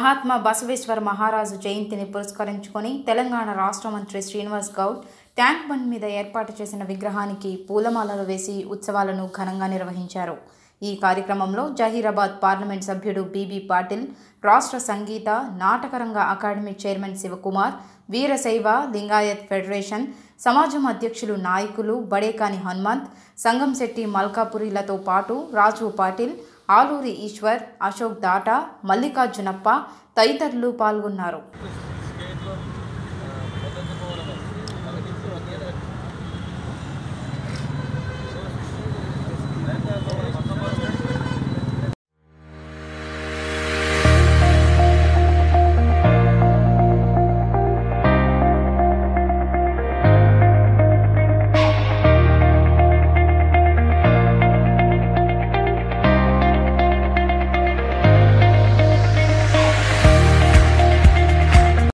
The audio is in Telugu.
మహాత్మా బసవేశ్వర మహారాజు జయంతిని పురస్కరించుకొని తెలంగాణ రాష్ట్ర మంత్రి శ్రీనివాస్ గౌడ్ ట్యాంక్ బండ్ మీద ఏర్పాటు చేసిన విగ్రహానికి పూలమాలలు వేసి ఉత్సవాలను ఘనంగా నిర్వహించారు ఈ కార్యక్రమంలో జహీరాబాద్ పార్లమెంట్ సభ్యుడు బీబీ పాటిల్ రాష్ట్ర సంగీత నాటకరంగ academy chairman Shivakumar Veerashaiva Lingayat federation సమాజం అధ్యక్షులు నాయకులు బడేకాని హనుమంత్ సంగంశెట్టి మల్కాపురిలతో పాటు రాజు పాటిల్ ఆలూరి ఈశ్వర్ అశోక్ దాటా మల్లికార్జునప్ప తదితరులు పాల్గొన్నారు